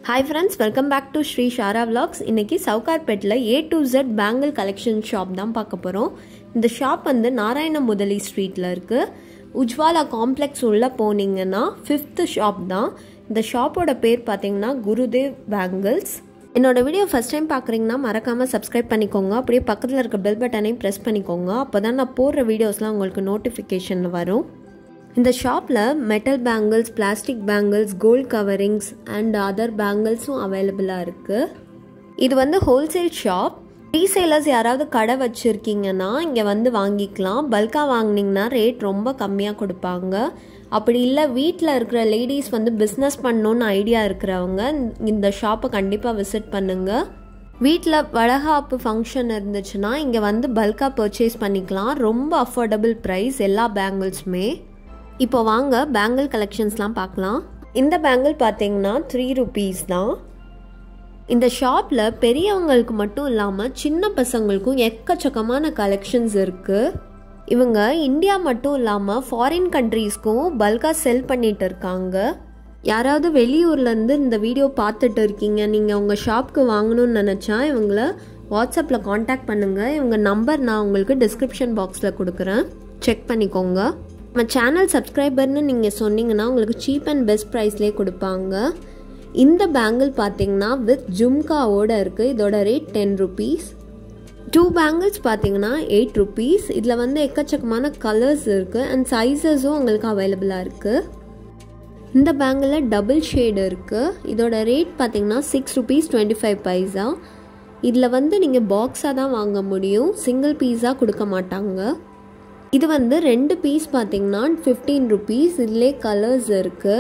hi friends welcome back to Sri Shara vlogs இன்னைக்கு சவுகார்பேட்டில் A to Z bangle collection shop தான் பார்க்க போகிறோம் இந்த ஷாப் வந்து நாராயண முதலி ஸ்ட்ரீட்டில் இருக்குது உஜ்வாலா காம்ப்ளெக்ஸ் உள்ளே போனீங்கன்னா ஃபிஃப்த்து ஷாப் தான் இந்த ஷாப்போட பேர் பார்த்தீங்கன்னா குருதேவ் பேங்கிள்ஸ் என்னோட வீடியோ ஃபஸ்ட் டைம் பார்க்குறீங்கன்னா மறக்காமல் சப்ஸ்கிரைப் பண்ணிக்கோங்க அப்படியே பக்கத்தில் இருக்க பெல் பட்டனையும் ப்ரெஸ் பண்ணிக்கோங்க அப்போ தான் நான் போடுற வீடியோஸ்லாம் உங்களுக்கு நோட்டிஃபிகேஷன் வரும் இந்த ஷாப்பில் metal bangles plastic bangles gold coverings and other பேங்கிள்ஸும் அவைலபிளாக இருக்குது இது வந்து ஹோல்சேல் ஷாப் ரீசேலர்ஸ் யாராவது கடை வச்சுருக்கீங்கன்னா இங்கே வந்து வாங்கிக்கலாம் பல்காக வாங்கினீங்கன்னா ரேட் ரொம்ப கம்மியாக கொடுப்பாங்க அப்படி இல்லை வீட்டில் இருக்கிற லேடிஸ் வந்து பிஸ்னஸ் பண்ணணுன்னு ஐடியா இருக்கிறவங்க இந்த ஷாப்பை கண்டிப்பாக விசிட் பண்ணுங்கள் வீட்டில் வளகாப்பு ஃபங்க்ஷன் இருந்துச்சுன்னா இங்கே வந்து பல்காக பர்ச்சேஸ் பண்ணிக்கலாம் ரொம்ப அஃபோர்டபுள் ப்ரைஸ் எல்லா பேங்கிள்ஸுமே இப்போ வாங்க பேங்கிள் கலெக்ஷன்ஸ்லாம் பார்க்கலாம் இந்த பேங்கிள் பார்த்தீங்கன்னா த்ரீ ருபீஸ் தான் இந்த ஷாப்பில் பெரியவங்களுக்கு மட்டும் இல்லாமல் சின்ன பசங்களுக்கும் எக்கச்சக்கமான கலெக்ஷன்ஸ் இருக்குது இவங்க இந்தியா மட்டும் இல்லாமல் ஃபாரின் கண்ட்ரீஸ்க்கும் பல்காக செல் பண்ணிட்டு இருக்காங்க யாராவது வெளியூர்லேருந்து இந்த வீடியோ பார்த்துட்டு இருக்கீங்க நீங்கள் உங்கள் ஷாப்க்கு வாங்கணும்னு நினச்சா இவங்கள வாட்ஸ்அப்பில் காண்டாக்ட் பண்ணுங்கள் இவங்க நம்பர் நான் உங்களுக்கு டிஸ்கிரிப்ஷன் பாக்ஸில் கொடுக்குறேன் செக் பண்ணிக்கோங்க நம்ம சேனல் சப்ஸ்கிரைபர்னு நீங்கள் சொன்னீங்கன்னா உங்களுக்கு சீப் அண்ட் பெஸ்ட் ப்ரைஸ்லேயே கொடுப்பாங்க இந்த பேங்கிள் பார்த்தீங்கன்னா வித் ஜும்காவோட இருக்குது இதோட rate ten rupees two bangles பார்த்தீங்கன்னா எயிட் ருபீஸ் இதில் வந்து எக்கச்சக்கமான கலர்ஸ் இருக்குது அண்ட் சைஸஸும் உங்களுக்கு அவைலபிளாக இருக்குது இந்த பேங்கிளில் டபுள் ஷேடு இருக்குது இதோட ரேட் பார்த்தீங்கன்னா six rupees twenty five paisa இதில் வந்து நீங்கள் பாக்ஸாக தான் வாங்க முடியும் சிங்கிள் பீஸாக கொடுக்க மாட்டாங்க இது வந்து ரெண்டு பீஸ் பார்த்தீங்கன்னா ஃபிஃப்டீன் ருபீஸ் இதிலே கலர்ஸ் இருக்குது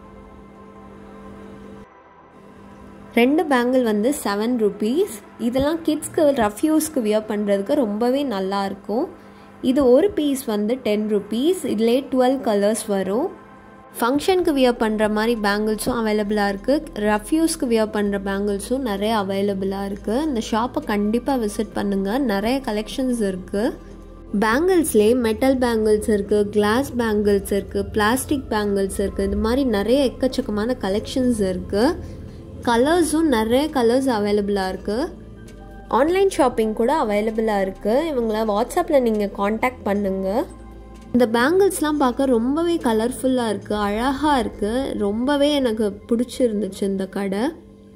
ரெண்டு பேங்கிள் வந்து செவன் ருபீஸ் இதெல்லாம் கிட்ஸ்க்கு ரஃப் யூஸ்க்கு வியர் பண்ணுறதுக்கு ரொம்பவே நல்லாயிருக்கும் இது ஒரு பீஸ் வந்து டென் ருபீஸ் இதிலே டுவெல் கலர்ஸ் வரும் ஃபங்க்ஷனுக்கு வியர் பண்ணுற மாதிரி பேங்கிள்ஸும் அவைலபிளாக இருக்குது ரஃப் யூஸ்க்கு வியர் பண்ணுற பேங்கிள்ஸும் நிறைய அவைலபிளாக இருக்குது இந்த ஷாப்பை கண்டிப்பாக விசிட் பண்ணுங்கள் நிறைய கலெக்ஷன்ஸ் இருக்குது பேங்கிள்ஸ்லேயே மெட்டல் பேங்கிள்ஸ் இருக்குது கிளாஸ் பேங்கிள்ஸ் இருக்குது பிளாஸ்டிக் பேங்கிள்ஸ் இருக்குது இது மாதிரி நிறைய எக்கச்சக்கமான கலெக்ஷன்ஸ் இருக்குது கலர்ஸும் நிறைய கலர்ஸ் அவைலபிளாக இருக்குது ஆன்லைன் ஷாப்பிங் கூட அவைலபிளாக இருக்குது இவங்கள வாட்ஸ்அப்பில் நீங்கள் காண்டாக்ட் பண்ணுங்கள் இந்த பேங்கிள்ஸ்லாம் பார்க்க ரொம்பவே கலர்ஃபுல்லாக இருக்குது அழகாக இருக்குது ரொம்பவே எனக்கு பிடிச்சிருந்துச்சு இந்த கடை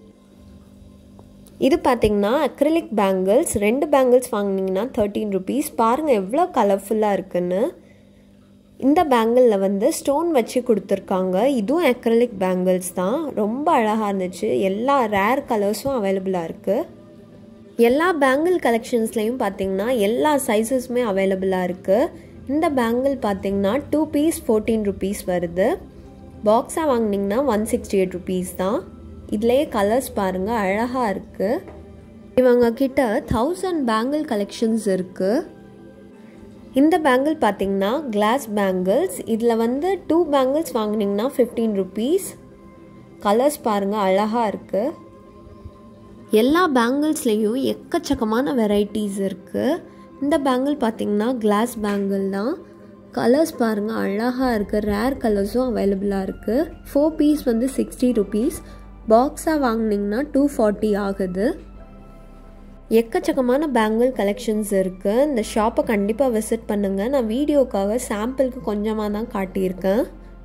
இது பார்த்தீங்கன்னா அக்ரிலிக் பேங்கிள்ஸ் ரெண்டு பேங்கிள்ஸ் வாங்கினீங்கன்னா தேர்ட்டீன் ருபீஸ் பாருங்கள் எவ்வளோ கலர்ஃபுல்லாக இருக்குன்னு இந்த பேங்கிளில் வந்து ஸ்டோன் வச்சு கொடுத்துருக்காங்க இதுவும் அக்ரிலிக் பேங்கிள்ஸ் தான் ரொம்ப அழகாக இருந்துச்சு எல்லா ரேர் கலர்ஸும் அவைலபிளாக இருக்குது எல்லா பேங்கிள் கலெக்ஷன்ஸ்லேயும் பார்த்தீங்கன்னா எல்லா சைஸஸுமே அவைலபிளாக இருக்குது இந்த பேங்கிள் பார்த்தீங்கன்னா டூ பீஸ் ஃபோர்டீன் ருபீஸ் வருது பாக்ஸாக வாங்கினீங்கன்னா ஒன் சிக்ஸ்டி எயிட் ருபீஸ் தான் இதுலேயே கலர்ஸ் பாருங்கள் அழகாக இருக்குது இவங்க கிட்ட தௌசண்ட் பேங்கிள் கலெக்ஷன்ஸ் இருக்குது இந்த பேங்கிள் பார்த்தீங்கன்னா கிளாஸ் பேங்கிள்ஸ் இதில் வந்து டூ பேங்கிள்ஸ் வாங்கினீங்கன்னா ஃபிஃப்டீன் ருபீஸ் கலர்ஸ் பாருங்கள் அழகாக இருக்குது எல்லா பேங்கிள்ஸ்லேயும் எக்கச்சக்கமான வெரைட்டிஸ் இருக்குது இந்த பேங்கிள் பார்த்தீங்கன்னா கிளாஸ் பேங்கிள் தான் கலர்ஸ் பாருங்கள் அழகாக இருக்குது ரேர் கலர்ஸும் அவைலபிளாக இருக்குது ஃபோர் பீஸ் வந்து சிக்ஸ்டி ருபீஸ் பாக்ஸாக வாங்கினீங்கன்னா டூ ஃபார்ட்டி ஆகுது எக்கச்சக்கமான பேங்கிள் கலெக்ஷன்ஸ் இருக்குது இந்த ஷாப்பை கண்டிப்பாக விசிட் பண்ணுங்கள் நான் வீடியோக்காக சாம்பிளுக்கு கொஞ்சமாக தான் காட்டியிருக்கேன்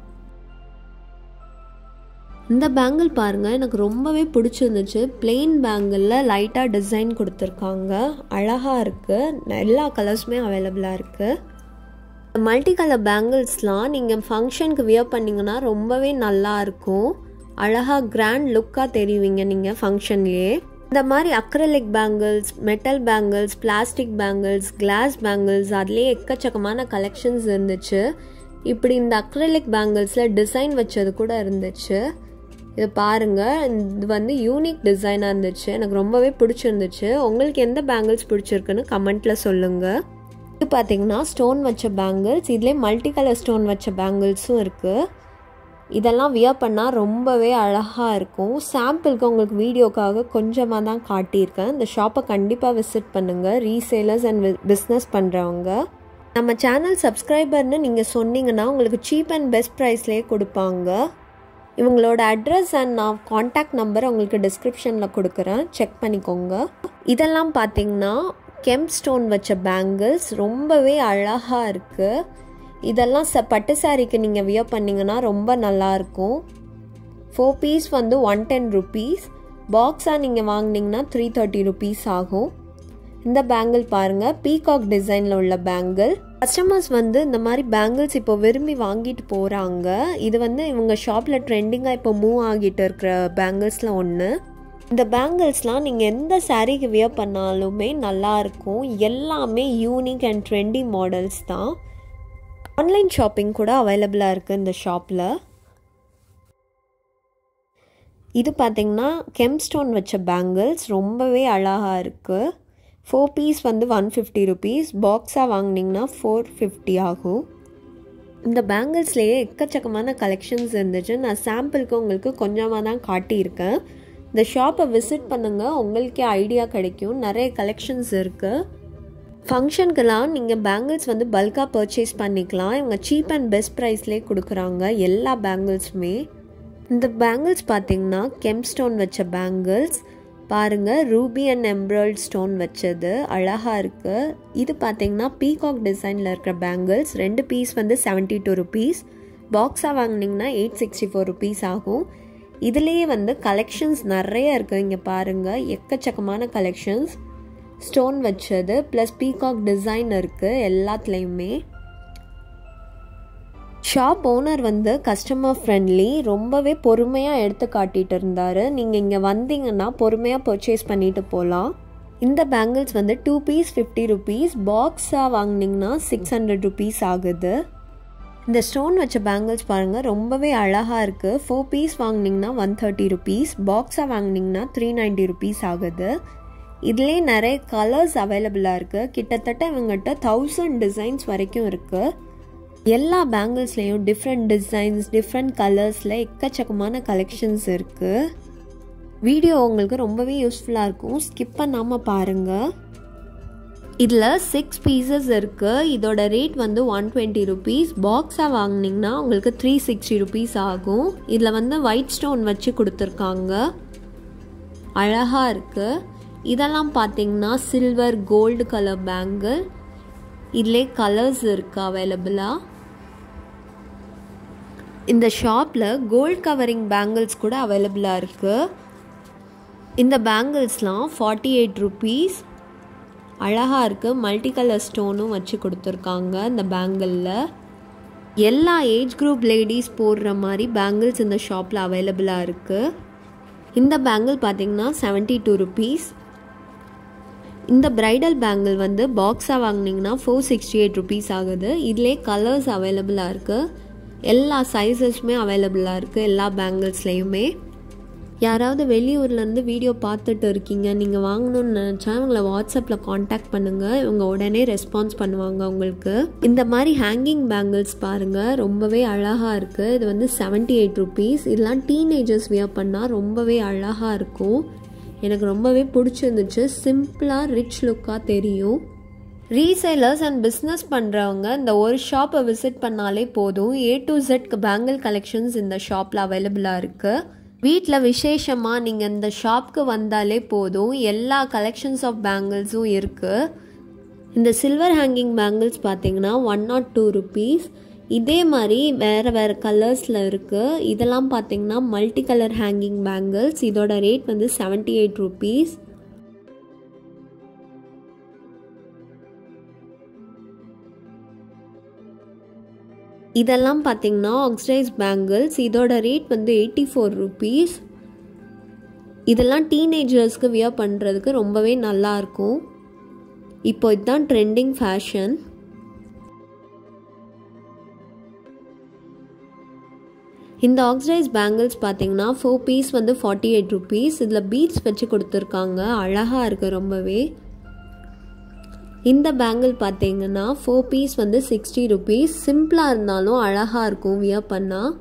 இந்த பேங்கிள் பாருங்கள் எனக்கு ரொம்பவே பிடிச்சிருந்துச்சு பிளெயின் பேங்கிளில் லைட்டாக டிசைன் கொடுத்துருக்காங்க அழகாக இருக்குது எல்லா கலர்ஸுமே அவைலபிளாக இருக்குது மல்டி கலர் பேங்கிள்ஸ்லாம் நீங்கள் ஃபங்க்ஷனுக்கு வியர் பண்ணிங்கன்னா ரொம்பவே நல்லா இருக்கும் அழகாக கிராண்ட் லுக்காக தெரிவிங்க நீங்கள் ஃபங்க்ஷன்லேயே இந்த மாதிரி acrylic bangles metal bangles plastic bangles glass bangles அதுலேயே எக்கச்சக்கமான கலெக்ஷன்ஸ் இருந்துச்சு இப்படி இந்த அக்ரலிக் பேங்கிள்ஸில் டிசைன் வச்சது கூட இருந்துச்சு இது பாருங்கள் இது வந்து யூனிக் டிசைனாக இருந்துச்சு எனக்கு ரொம்பவே பிடிச்சிருந்துச்சு உங்களுக்கு எந்த பேங்கிள்ஸ் பிடிச்சிருக்குன்னு கமெண்ட்டில் சொல்லுங்கள் இது பார்த்தீங்கன்னா ஸ்டோன் வச்ச பேங்கிள்ஸ் இதுலேயே மல்டி கலர் ஸ்டோன் வச்ச பேங்கிள்ஸும் இருக்குது இதெல்லாம் வியர் பண்ணால் ரொம்பவே அழகாக இருக்கும் சாம்பிளுக்கு உங்களுக்கு வீடியோக்காக கொஞ்சமாக தான் காட்டியிருக்கேன் இந்த ஷாப்பை கண்டிப்பாக விசிட் பண்ணுங்கள் ரீசேலர்ஸ் அண்ட் பிஸ்னஸ் பண்ணுறவங்க நம்ம சேனல் சப்ஸ்கிரைபர்னு நீங்கள் சொன்னீங்கன்னா உங்களுக்கு சீப் அண்ட் பெஸ்ட் ப்ரைஸ்லேயே கொடுப்பாங்க இவங்களோட அட்ரஸ் அண்ட் நான் காண்டாக்ட் நம்பர் உங்களுக்கு டிஸ்கிரிப்ஷனில் கொடுக்குறேன் செக் பண்ணிக்கோங்க இதெல்லாம் பார்த்தீங்கன்னா கெம் ஸ்டோன் வச்ச பேங்கிள்ஸ் ரொம்பவே அழகாக இருக்குது இதெல்லாம் ச பட்டு சாரிக்கு நீங்கள் வியர் பண்ணிங்கன்னா ரொம்ப நல்லாயிருக்கும் ஃபோர் பீஸ் வந்து ஒன் டென் ருபீஸ் பாக்ஸாக நீங்கள் வாங்கினீங்கன்னா த்ரீ தேர்ட்டி ருபீஸ் ஆகும் இந்த பேங்கிள் பாருங்கள் பீகாக் டிசைனில் உள்ள பேங்கிள் கஸ்டமர்ஸ் வந்து இந்த மாதிரி பேங்கிள்ஸ் இப்போ விரும்பி வாங்கிட்டு போகிறாங்க இது வந்து இவங்க ஷாப்பில் ட்ரெண்டிங்காக இப்போ மூவ் ஆகிட்டு இருக்கிற பேங்கிள்ஸில் ஒன்று இந்த பேங்கிள்ஸ்லாம் நீங்கள் எந்த சாரீக்கு வியர் பண்ணாலுமே நல்லாயிருக்கும் எல்லாமே யூனிக் அண்ட் ட்ரெண்டி மாடல்ஸ் தான் ஆன்லைன் ஷாப்பிங் கூட அவைலபிளாக இருக்குது இந்த ஷாப்பில் இது பார்த்திங்கன்னா கெம்ஸ்டோன் வச்ச பேங்கிள்ஸ் ரொம்பவே அழகாக இருக்குது ஃபோர் பீஸ் வந்து ஒன் ஃபிஃப்டி ருபீஸ் பாக்ஸாக வாங்கினீங்கன்னா ஃபோர் ஃபிஃப்டி ஆகும் இந்த பேங்கிள்ஸ்லேயே எக்கச்சக்கமான கலெக்ஷன்ஸ் இருந்துச்சு நான் சாம்பிளுக்கு உங்களுக்கு கொஞ்சமாக தான் காட்டியிருக்கேன் இந்த ஷாப்பை விசிட் பண்ணுங்கள் உங்களுக்கே ஐடியா கிடைக்கும் நிறைய கலெக்ஷன்ஸ் இருக்குது ஃபங்க்ஷனுக்கெல்லாம் நீங்கள் பேங்கிள்ஸ் வந்து பல்காக பர்ச்சேஸ் பண்ணிக்கலாம் இவங்க சீப் அண்ட் பெஸ்ட் ப்ரைஸ்லேயே கொடுக்குறாங்க எல்லா பேங்கிள்ஸுமே இந்த பேங்கிள்ஸ் பார்த்தீங்கன்னா கெம் ஸ்டோன் வச்ச பேங்கிள்ஸ் பாருங்கள் ரூபி அண்ட் எம்ப்ராய்ட் ஸ்டோன் வச்சது அழகாக இருக்குது இது பார்த்தீங்கன்னா பீகாக் டிசைனில் இருக்கிற பேங்கிள்ஸ் ரெண்டு பீஸ் வந்து செவன்ட்டி டூ ருபீஸ் பாக்ஸாக வாங்கினீங்கன்னா எயிட் சிக்ஸ்டி ஃபோர் ருபீஸ் ஆகும் இதுலேயே வந்து கலெக்ஷன்ஸ் நிறைய இருக்குது இங்கே பாருங்கள் எக்கச்சக்கமான கலெக்ஷன்ஸ் ஸ்டோன் வச்சது ப்ளஸ் பீகாக் டிசைன் இருக்குது எல்லாத்துலேயுமே ஷாப் ஓனர் வந்து கஸ்டமர் ஃப்ரெண்ட்லி ரொம்பவே பொறுமையாக எடுத்து காட்டிகிட்டு இருந்தார் நீங்கள் இங்கே வந்தீங்கன்னா பொறுமையாக பர்ச்சேஸ் பண்ணிட்டு போகலாம் இந்த பேங்கிள்ஸ் வந்து டூ பீஸ் ஃபிஃப்டி ருபீஸ் பாக்ஸாக வாங்கினீங்கன்னா சிக்ஸ் ஹண்ட்ரட் ருபீஸ் ஆகுது இந்த ஸ்டோன் வச்ச பேங்கிள்ஸ் பாருங்கள் ரொம்பவே அழகாக இருக்குது ஃபோர் பீஸ் வாங்கினீங்கன்னா ஒன் தேர்ட்டி ருபீஸ் பாக்ஸாக வாங்கினீங்கன்னா த்ரீ நைன்ட்டி ருபீஸ் ஆகுது இதுலேயே நிறைய கலர்ஸ் அவைலபிளாக இருக்குது கிட்டத்தட்ட இவங்ககிட்ட தௌசண்ட் டிசைன்ஸ் வரைக்கும் இருக்குது எல்லா பேங்கிள்ஸ்லேயும் டிஃப்ரெண்ட் டிசைன்ஸ் டிஃப்ரெண்ட் கலர்ஸில் எக்கச்சக்கமான கலெக்ஷன்ஸ் இருக்குது வீடியோ உங்களுக்கு ரொம்பவே யூஸ்ஃபுல்லாக இருக்கும் ஸ்கிப் பண்ணாமல் பாருங்கள் இதில் சிக்ஸ் பீசஸ் இருக்குது இதோட ரேட் வந்து ஒன் டுவெண்ட்டி ருபீஸ் பாக்ஸாக வாங்கினீங்கன்னா உங்களுக்கு த்ரீ சிக்ஸ்டி ருபீஸ் ஆகும் இதில் வந்து ஒயிட் ஸ்டோன் வச்சு கொடுத்துருக்காங்க அழகாக இருக்குது இதெல்லாம் பார்த்தீங்கன்னா சில்வர் கோல்டு கலர் பேங்கிள் இதிலே கலர்ஸ் இருக்குது அவைலபிளாக இந்த ஷாப்பில் கோல்ட் கவரிங் பேங்கிள்ஸ் கூட அவைலபிளாக இருக்குது இந்த பேங்கிள்ஸ்லாம் ஃபார்ட்டி எயிட் ருபீஸ் அழகாக இருக்குது மல்டி கலர் ஸ்டோனும் வச்சு கொடுத்துருக்காங்க இந்த பேங்கிளில் எல்லா ஏஜ் குரூப் லேடிஸ் போடுற மாதிரி பேங்கிள்ஸ் இந்த ஷாப்பில் அவைலபிளாக இருக்குது இந்த பேங்கிள் பார்த்திங்கன்னா செவன்ட்டி டூ ருபீஸ் இந்த பிரைடல் பேங்கிள் வந்து பாக்ஸாக வாங்கினீங்கன்னா ஃபோர் சிக்ஸ்டி எயிட் ருபீஸ் ஆகுது இதிலே கலர்ஸ் அவைலபிளாக இருக்குது எல்லா சைஸஸுமே அவைலபிளாக இருக்குது எல்லா பேங்கிள்ஸ்லேயுமே யாராவது வெளியூர்லேருந்து வீடியோ பார்த்துட்டு இருக்கீங்க நீங்கள் வாங்கணும்னு நினச்சா இவங்களை வாட்ஸ்அப்பில் காண்டாக்ட் பண்ணுங்கள் இவங்க உடனே ரெஸ்பான்ஸ் பண்ணுவாங்க உங்களுக்கு இந்த மாதிரி ஹேங்கிங் பேங்கிள்ஸ் பாருங்கள் ரொம்பவே அழகாக இருக்குது இது வந்து செவன்ட்டி எயிட் ருபீஸ் இதெல்லாம் டீனேஜர்ஸ் வியர் பண்ணால் ரொம்பவே அழகாக இருக்கும் எனக்கு ரொம்பவே பிடிச்சிருந்துச்சு சிம்பிளாக ரிச் லுக்காக தெரியும் ரீசேலர்ஸ் அண்ட் பிஸ்னஸ் பண்ணுறவங்க இந்த ஒரு ஷாப்பை விசிட் பண்ணாலே போதும் A to Z bangle collections இந்த ஷாப்பில் அவைலபிளாக இருக்குது வீட்டில் விசேஷமாக நீங்கள் இந்த ஷாப்க்கு வந்தாலே போதும் எல்லா கலெக்ஷன்ஸ் ஆஃப் பேங்கிள்ஸும் இருக்குது இந்த சில்வர் ஹேங்கிங் பேங்கிள்ஸ் பார்த்தீங்கன்னா ஒன் நாட் டூ ருபீஸ் இதே மாதிரி வேறு வேறு கலர்ஸில் இருக்குது இதெல்லாம் பார்த்தீங்கன்னா மல்டி கலர் ஹேங்கிங் பேங்கிள்ஸ் இதோட ரேட் வந்து செவன்ட்டி எயிட் ருபீஸ் இதெல்லாம் பார்த்தீங்கன்னா ஆக்சிடைஸ் பேங்கிள்ஸ் இதோட ரேட் வந்து எயிட்டி ஃபோர் ருபீஸ் இதெல்லாம் டீனேஜர்ஸ்க்கு வியர் பண்ணுறதுக்கு ரொம்பவே நல்லாயிருக்கும் இப்போ இதுதான் ட்ரெண்டிங் ஃபேஷன் இந்த ஆக்சிடைஸ் பேங்கிள்ஸ் பார்த்தீங்கன்னா ஃபோர் பீஸ் வந்து ஃபார்ட்டி எயிட் ருபீஸ் இதில் பீட்ஸ் வச்சு கொடுத்துருக்காங்க அழகாக இருக்குது ரொம்பவே இந்த பேங்கிள் பார்த்தீங்கன்னா ஃபோர் பீஸ் வந்து சிக்ஸ்டி ருபீஸ் சிம்பிளாக இருந்தாலும் அழகாக இருக்கும் வியர் பண்ணால்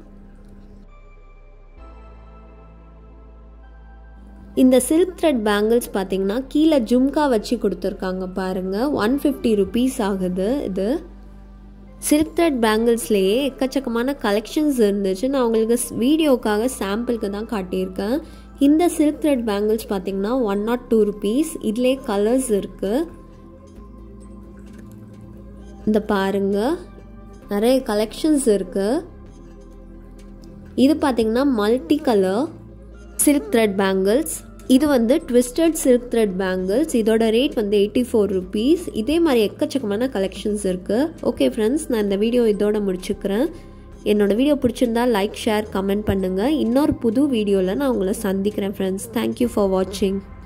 இந்த சில்க் த்ரெட் பேங்கிள்ஸ் பார்த்தீங்கன்னா கீழே ஜும்கா வச்சு கொடுத்துருக்காங்க பாருங்கள் ஒன் ஃபிஃப்டி ருபீஸ் ஆகுது இது சில்க் த்ரெட் பேங்கிள்ஸ்லேயே எக்கச்சக்கமான கலெக்ஷன்ஸ் இருந்துச்சு நான் உங்களுக்கு வீடியோக்காக சாம்பிளுக்கு தான் காட்டியிருக்கேன் இந்த சில்க் த்ரெட் பேங்கிள்ஸ் பார்த்தீங்கன்னா ஒன் நாட் டூ ருபீஸ் இதிலே கலர்ஸ் இருக்குது இந்த பாருங்க நிறைய கலெக்ஷன்ஸ் இருக்குது இது பார்த்தீங்கன்னா multi colour silk thread bangles இது வந்து ட்விஸ்டட் சில்க் த்ரெட் பேங்கிள்ஸ் இதோட ரேட் வந்து எயிட்டி ஃபோர் ருபீஸ் இதே மாதிரி எக்கச்சக்கமான கலெக்ஷன்ஸ் இருக்குது ஓகே ஃப்ரெண்ட்ஸ் நான் இந்த வீடியோ இதோட முடிச்சுக்கிறேன் என்னோட வீடியோ பிடிச்சிருந்தா லைக் ஷேர் கமெண்ட் பண்ணுங்கள் இன்னொரு புது வீடியோவில் நான் உங்களை சந்திக்கிறேன் ஃப்ரெண்ட்ஸ் தேங்க்யூ ஃபார் வாட்சிங்